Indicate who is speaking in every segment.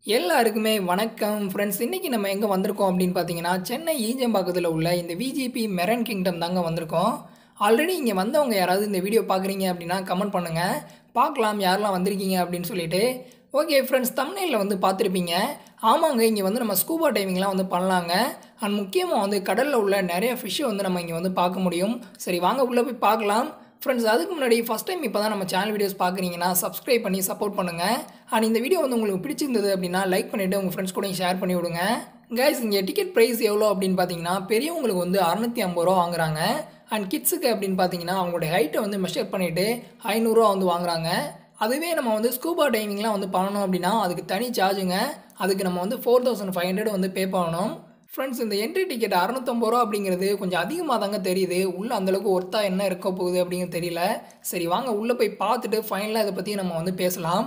Speaker 1: எல்லாருக்குமே வணக்கம் ஃப்ரெண்ட்ஸ் இன்றைக்கி நம்ம எங்கே வந்திருக்கோம் அப்படின்னு பார்த்தீங்கன்னா சென்னை ஈஞ்சம்பாக்கத்தில் உள்ள இந்த விஜிபி மெரன் கிங்டம் தாங்க வந்திருக்கோம் ஆல்ரெடி இங்கே வந்தவங்க யாராவது இந்த வீடியோ பார்க்குறீங்க அப்படின்னா கமெண்ட் பண்ணுங்கள் பார்க்கலாம் யாரெல்லாம் வந்திருக்கீங்க அப்படின்னு சொல்லிட்டு ஓகே ஃப்ரெண்ட்ஸ் தமிழில் வந்து பார்த்துருப்பீங்க ஆமாங்க இங்கே வந்து நம்ம ஸ்கூபா டைவிங்லாம் வந்து பண்ணலாங்க அண்ட் முக்கியமாக வந்து கடலில் உள்ள நிறைய ஃபிஷ்ஷை வந்து நம்ம இங்கே வந்து பார்க்க முடியும் சரி வாங்க உள்ளே போய் பார்க்கலாம் ஃப்ரெண்ட்ஸ் அதுக்கு முன்னாடி ஃபஸ்ட் டைம் இப்போ தான் நம்ம சேனல் வீடியோஸ் பார்க்குறீங்கன்னா சப்ஸ்கிரைப் பண்ணி சப்போர்ட் பண்ணுங்கள் அண்ட் இந்த வீடியோ வந்து உங்களுக்கு பிடிச்சிருந்தது அப்படின்னா லைக் பண்ணிவிட்டு உங்கள் ஃப்ரெண்ட்ஸ் கூட ஷேர் பண்ணி விடுங்க கைஸ் இங்கே டிக்கெட் ப்ரைஸ் எவ்வளோ அப்படின்னு பார்த்தீங்கன்னா பெரியவங்களுக்கு வந்து அறநூற்றி ஐம்பது ரூபா வாங்குறாங்க அண்ட் கிட்ஸுக்கு அப்படின்னு பார்த்தீங்கன்னா அவங்களுடைய ஹைட்டை வந்து மெஷர் பண்ணிவிட்டு ஐநூறுரூவா வந்து வாங்குறாங்க அதுவே நம்ம வந்து ஸ்கூபா டைவிங்லாம் வந்து பண்ணணும் அப்படின்னா அதுக்கு தனி சார்ஜுங்க அதுக்கு நம்ம வந்து ஃபோர் தௌசண்ட் ஃபைவ் ஹண்ட்ரட் வந்து பே பண்ணணும் ஃப்ரெண்ட்ஸ் இந்த என்ட்ரி டிக்கெட் அறநூற்றம்பது ரூபா அப்படிங்கிறது கொஞ்சம் அதிகமாக தாங்க தெரியுது உள்ளே அந்தளவுக்கு ஒர்த்தா என்ன இருக்க போகுது அப்படிங்கிறது தெரியல சரி வாங்க உள்ளே போய் பார்த்துட்டு ஃபைனலாக இதை பற்றி நம்ம வந்து பேசலாம்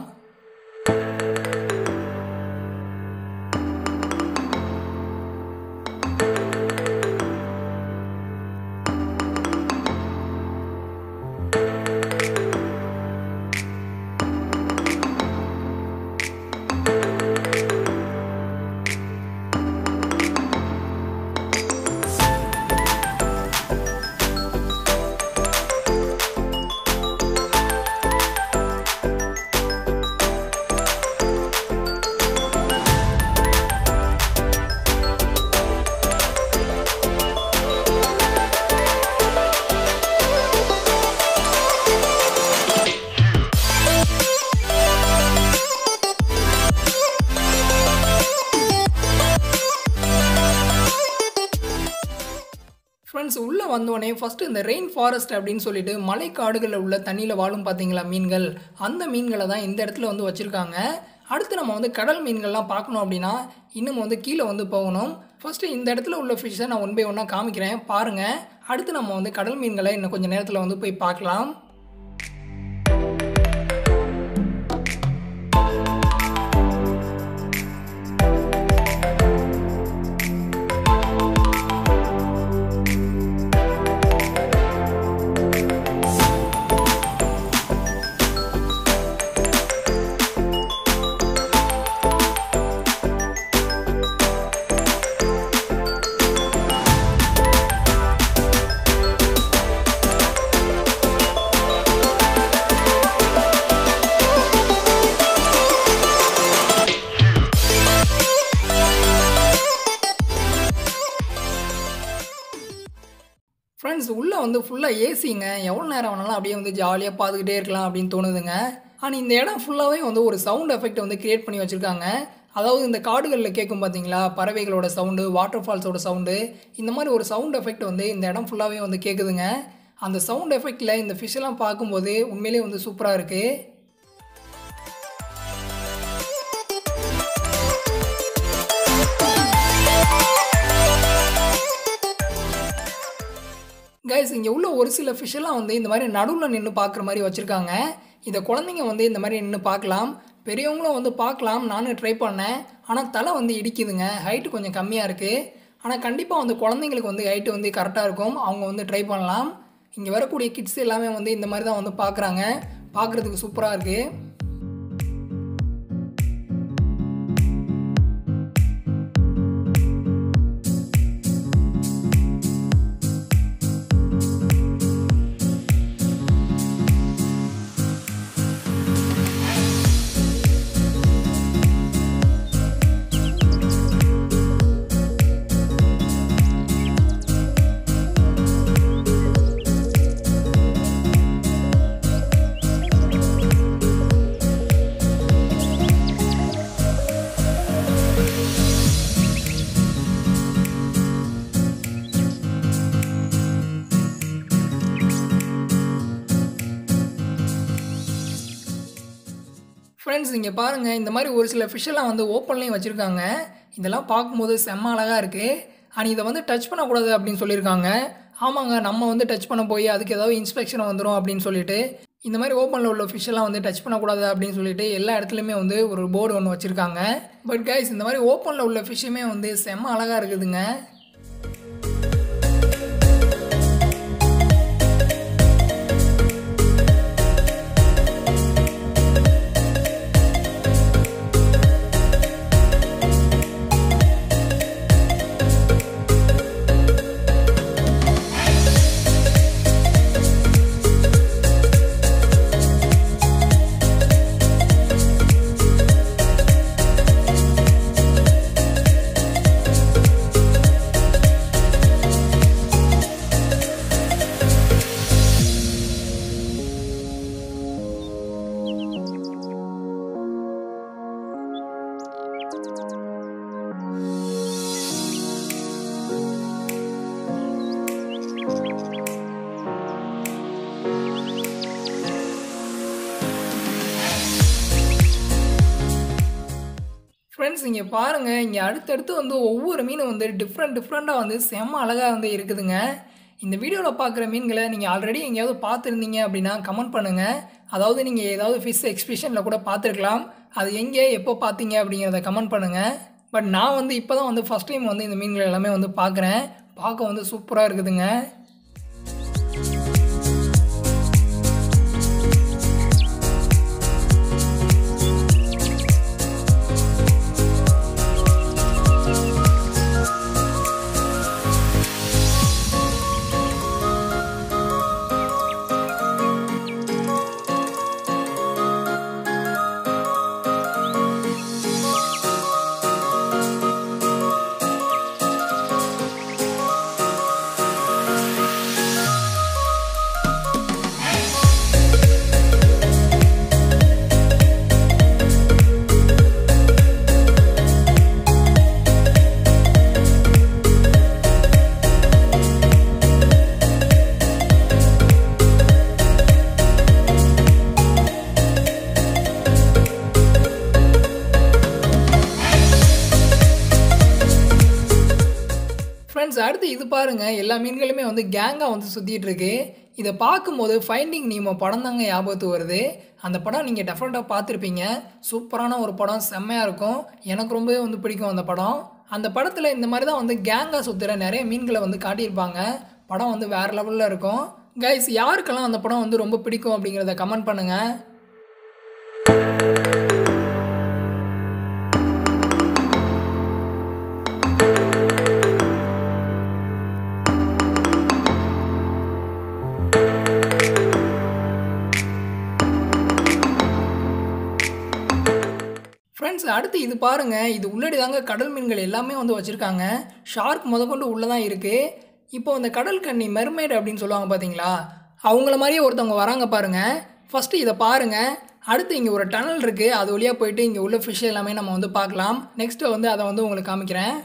Speaker 1: ஃப்ரெண்ட்ஸ் உள்ளே வந்தோடனே ஃபஸ்ட்டு இந்த ரெயின் ஃபாரஸ்ட் அப்படின்னு சொல்லிட்டு மலை காடுகளில் உள்ள தண்ணியில் வாழும் பார்த்தீங்களா மீன்கள் அந்த மீன்களை தான் இந்த இடத்துல வந்து வச்சுருக்காங்க அடுத்து நம்ம வந்து கடல் மீன்கள்லாம் பார்க்கணும் அப்படின்னா இன்னும் வந்து கீழே வந்து போகணும் ஃபஸ்ட்டு இந்த இடத்துல உள்ள ஃபிஷ்ஷை நான் ஒன் பை ஒன்னாக காமிக்கிறேன் பாருங்கள் அடுத்து நம்ம வந்து கடல் மீன்களை இன்னும் கொஞ்சம் நேரத்தில் வந்து போய் பார்க்கலாம் ஃப்ரெண்ட்ஸ் உள்ளே வந்து ஃபுல்லாக ஏசிங்க எவ்வளோ நேரம் வேணாலும் அப்படியே வந்து ஜாலியாக பார்த்துக்கிட்டே இருக்கலாம் அப்படின்னு தோணுதுங்க ஆனால் இந்த இடம் ஃபுல்லாகவே வந்து ஒரு சவுண்ட் எஃபெக்ட் வந்து க்ரியேட் பண்ணி வச்சுருக்காங்க அதாவது இந்த காடுகளில் கேட்கும் பார்த்தீங்களா பறவைகளோட சவுண்டு வாட்டர் ஃபால்ஸோட சவுண்டு இந்த மாதிரி ஒரு சவுண்ட் எஃபெக்ட் வந்து இந்த இடம் ஃபுல்லாகவே வந்து கேட்குதுங்க அந்த சவுண்ட் எஃபெக்டில் இந்த ஃபிஷ்ஷெல்லாம் பார்க்கும்போது உண்மையிலேயே வந்து சூப்பராக இருக்குது கைஸ் இங்கே உள்ள ஒரு சில ஃபிஷ்ஷெல்லாம் வந்து இந்த மாதிரி நடுவில் நின்று பார்க்குற மாதிரி வச்சுருக்காங்க இதை குழந்தைங்க வந்து இந்த மாதிரி நின்று பார்க்கலாம் பெரியவங்களும் வந்து பார்க்கலாம் நானும் ட்ரை பண்ணேன் ஆனால் தலை வந்து இடிக்குதுங்க ஹைட்டு கொஞ்சம் கம்மியாக இருக்குது ஆனால் கண்டிப்பாக வந்து குழந்தைங்களுக்கு வந்து ஹைட்டு வந்து கரெக்டாக இருக்கும் அவங்க வந்து ட்ரை பண்ணலாம் இங்கே வரக்கூடிய கிட்ஸ் எல்லாமே வந்து இந்த மாதிரி தான் வந்து பார்க்குறாங்க பார்க்குறதுக்கு சூப்பராக இருக்குது ஃப்ரெண்ட்ஸ் இங்கே பாருங்கள் இந்த மாதிரி ஒரு சில ஃபிஷ்ஷெல்லாம் வந்து ஓப்பன்லேயும் வச்சுருக்காங்க இதெல்லாம் பார்க்கும்போது செம்ம அழகாக இருக்குது அண்ட் இதை வந்து டச் பண்ணக்கூடாது அப்படின்னு சொல்லியிருக்காங்க ஆமாங்க நம்ம வந்து டச் பண்ண போய் அதுக்கு ஏதாவது இன்ஸ்பெக்ஷன் வந்துடும் அப்படின்னு சொல்லிட்டு இந்த மாதிரி ஓப்பனில் உள்ள ஃபிஷ்ஷெல்லாம் வந்து டச் பண்ணக்கூடாது அப்படின்னு சொல்லிட்டு எல்லா இடத்துலையுமே வந்து ஒரு போர்டு ஒன்று வச்சுருக்காங்க பட் கைஸ் இந்த மாதிரி ஓப்பனில் உள்ள ஃபிஷ்ஷுமே வந்து செம்ம அழகாக இருக்குதுங்க ஃப்ரெண்ட்ஸ் இங்கே பாருங்கள் இங்கே அடுத்தடுத்து வந்து ஒவ்வொரு மீனும் வந்து டிஃப்ரெண்ட் டிஃப்ரெண்ட்டாக வந்து செம்ம அழகாக வந்து இருக்குதுங்க இந்த வீடியோவில் பார்க்குற மீன்களை நீங்கள் ஆல்ரெடி எங்கேயாவது பார்த்துருந்தீங்க அப்படின்னா கமெண்ட் பண்ணுங்கள் அதாவது நீங்கள் ஏதாவது ஃபிஷ் எக்ஸ்பிஷனில் கூட பார்த்துருக்கலாம் அது எங்கே எப்போ பார்த்தீங்க அப்படிங்கிறத கமெண்ட் பண்ணுங்கள் பட் நான் வந்து இப்போ தான் வந்து ஃபஸ்ட் டைம் வந்து இந்த மீன்கள் எல்லாமே வந்து பார்க்குறேன் பார்க்க வந்து சூப்பராக இருக்குதுங்க ஃப்ரெண்ட்ஸ் அடுத்து இது பாருங்கள் எல்லா மீன்களுமே வந்து கேங்காக வந்து சுற்றிட்டு இருக்கு இதை பார்க்கும்போது ஃபைண்டிங் நீமோ படம் தாங்க ஞாபகத்து வருது அந்த படம் நீங்கள் டெஃபினட்டாக பார்த்துருப்பீங்க சூப்பரான ஒரு படம் செம்மையாக இருக்கும் எனக்கு ரொம்பவே வந்து பிடிக்கும் அந்த படம் அந்த படத்தில் இந்த மாதிரி தான் வந்து கேங்காக சுற்றுற நிறைய மீன்களை வந்து காட்டியிருப்பாங்க படம் வந்து வேறு லெவலில் இருக்கும் கைஸ் யாருக்கெல்லாம் அந்த படம் வந்து ரொம்ப பிடிக்கும் அப்படிங்கிறத கமெண்ட் பண்ணுங்கள் ஃப்ரெண்ட்ஸ் அடுத்து இது பாருங்கள் இது உள்ளடி தாங்க கடல் மீன்கள் எல்லாமே வந்து வச்சுருக்காங்க ஷார்க் முதற்கொண்டு உள்ளே தான் இருக்குது இப்போ இந்த கடல் கன்னி மெர்மைடு அப்படின்னு சொல்லுவாங்க பார்த்தீங்களா அவங்கள மாதிரியே ஒருத்தவங்க வராங்க பாருங்கள் ஃபஸ்ட்டு இதை பாருங்கள் அடுத்து இங்கே ஒரு டனல் இருக்குது அது வழியாக போயிட்டு இங்கே உள்ள ஃபிஷ் எல்லாமே நம்ம வந்து பார்க்கலாம் நெக்ஸ்ட்டு வந்து அதை வந்து உங்களுக்கு காமிக்கிறேன்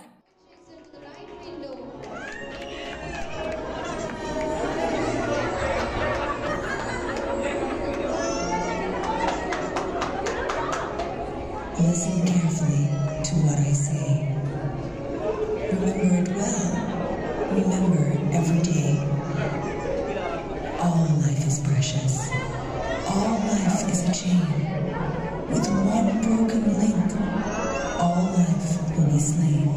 Speaker 2: Listen carefully to what I say. Remember it well. Remember every day. All life is precious. All life is a chain. With one broken link, all life will be slain.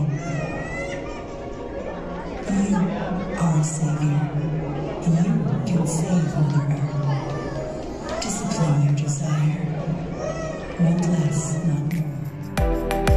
Speaker 2: You are a savior. You can save Mother Earth. Discipline your desire. Want less, not more.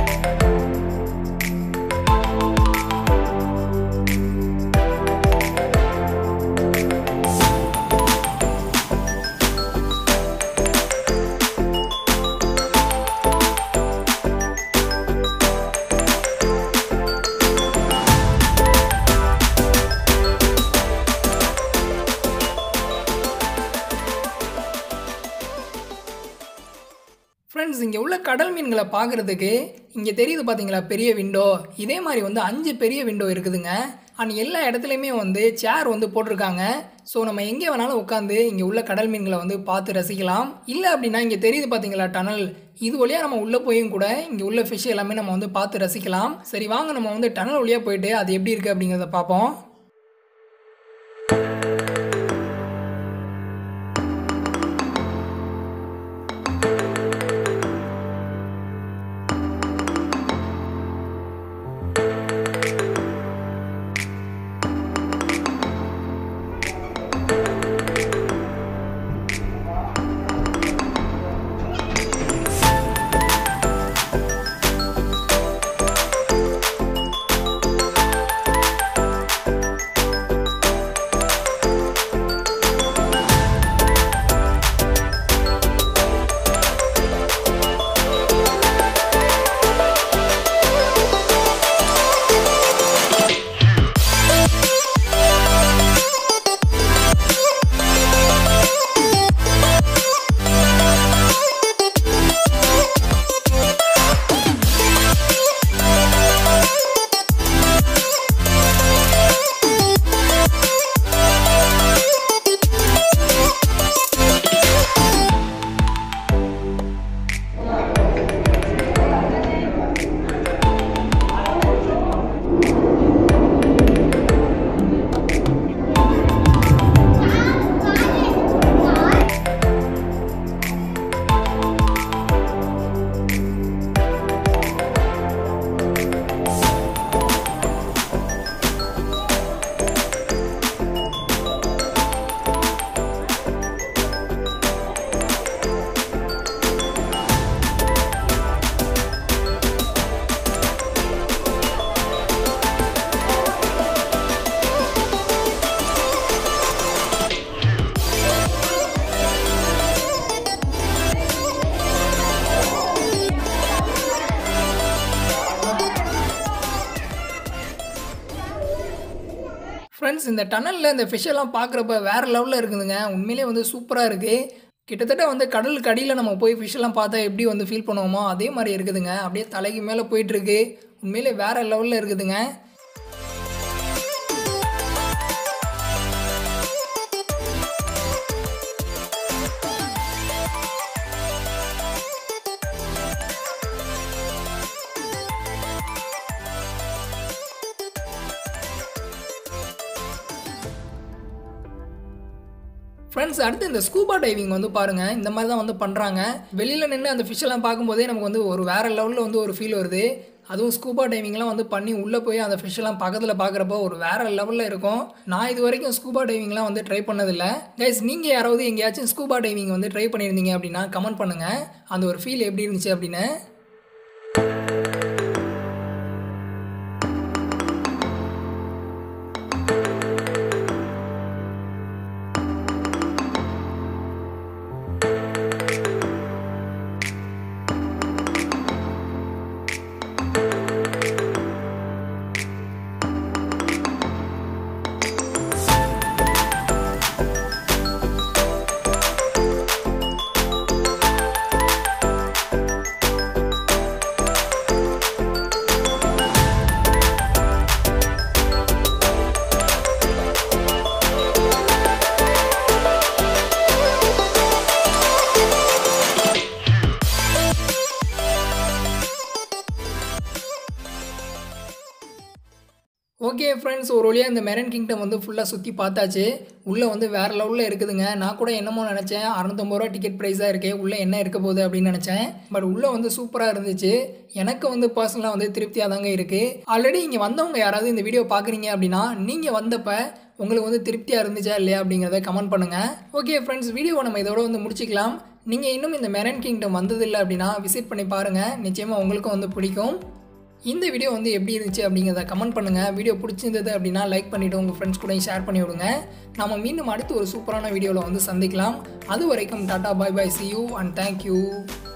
Speaker 1: Friends இங்கே உள்ள கடல் மீன்களை பார்க்குறதுக்கு இங்கே தெரியுது பார்த்தீங்களா பெரிய window இதே மாதிரி வந்து அஞ்சு பெரிய விண்டோ இருக்குதுங்க அண்ட் எல்லா இடத்துலையுமே வந்து சேர் வந்து போட்டிருக்காங்க ஸோ நம்ம எங்கே வேணாலும் உட்காந்து இங்கே உள்ள கடல் மீன்களை வந்து பார்த்து ரசிக்கலாம் இல்லை அப்படின்னா இங்கே தெரியுது பார்த்தீங்களா டனல் இது வழியாக நம்ம உள்ளே போயும் கூட இங்கே உள்ள ஃபிஷ் எல்லாமே நம்ம வந்து பார்த்து ரசிக்கலாம் சரி வாங்க நம்ம வந்து டனல் வழியாக போயிட்டு அது எப்படி இருக்குது அப்படிங்கிறத பார்ப்போம் ஃப்ரெண்ட்ஸ் இந்த டனலில் இந்த fish எல்லாம் பார்க்குறப்ப வேறு லெவலில் இருக்குதுங்க உண்மையிலேயே வந்து சூப்பராக இருக்குது கிட்டத்தட்ட வந்து கடலுக்கு அடியில் நம்ம போய் fish எல்லாம் பார்த்தா எப்படி வந்து ஃபீல் பண்ணுவோமோ அதே மாதிரி இருக்குதுங்க அப்படியே தலைக்கு மேலே போயிட்டுருக்கு உண்மையிலே வேறு லெவலில் இருக்குதுங்க ஃப்ரெண்ட்ஸ் அடுத்து இந்த ஸ்கூபா டைவிங் வந்து பாருங்கள் இந்த மாதிரி தான் வந்து பண்ணுறாங்க வெளியில் நின்று அந்த fish எல்லாம் பார்க்கும்போதே நமக்கு வந்து ஒரு வேறு லெவலில் வந்து ஒரு ஃபீல் வருது அதுவும் ஸ்கூபா டைவிங்லாம் வந்து பண்ணி உள்ளே போய் அந்த fish எல்லாம் பக்கத்தில் பார்க்குறப்போ ஒரு வேறு லெவலில் இருக்கும் நான் இது வரைக்கும் ஸ்கூபா டைவிங்லாம் வந்து ட்ரை பண்ணதில்லை கைஸ் நீங்கள் யாராவது எங்கேயாச்சும் ஸ்கூபா டைவிங் வந்து ட்ரை பண்ணியிருந்தீங்க அப்படின்னா கமெண்ட் பண்ணுங்கள் அந்த ஒரு ஃபீல் எப்படி இருந்துச்சு அப்படின்னு ஓகே ஃப்ரெண்ட்ஸ் ஒரு வழியாக இந்த மெரன் கிங்டம் வந்து ஃபுல்லாக சுற்றி பார்த்தாச்சு உள்ளே வந்து வேறு லெவலில் இருக்குதுங்க நான் கூட என்னமோ நினச்சேன் அறநூத்தம்பது ரூபா டிக்கெட் ப்ரைஸாக இருக்கே உள்ளே என்ன இருக்க போகுது அப்படின்னு நினச்சேன் பட் உள்ளே வந்து சூப்பராக இருந்துச்சு எனக்கு வந்து பர்சனலாக வந்து திருப்தியாக தாங்க இருக்குது ஆல்ரெடி இங்கே வந்தவங்க யாராவது இந்த வீடியோ பார்க்குறீங்க அப்படின்னா நீங்கள் வந்தப்போ உங்களுக்கு வந்து திருப்தியாக இருந்துச்சா இல்லையா அப்படிங்கிறத கமெண்ட் பண்ணுங்கள் ஓகே ஃப்ரெண்ட்ஸ் வீடியோவை நம்ம இதோட வந்து முடிச்சிக்கலாம் நீங்கள் இன்னும் இந்த மெரன் கிங்டம் வந்ததில்லை அப்படின்னா விசிட் பண்ணி பாருங்கள் நிச்சயமாக உங்களுக்கும் வந்து பிடிக்கும் இந்த வீடியோ வந்து எப்படி இருந்துச்சு அப்படிங்கிறத கமெண்ட் பண்ணுங்கள் வீடியோ பிடிச்சிருந்தது அப்படின்னா லைக் பண்ணிவிட்டு உங்கள் ஃப்ரெண்ட்ஸ் கூட ஷேர் பண்ணி விடுங்க நம்ம மீண்டும் அடுத்து ஒரு சூப்பரான வீடியோவில் வந்து சந்திக்கலாம் அது வரைக்கும் tata bye bye see you and thank you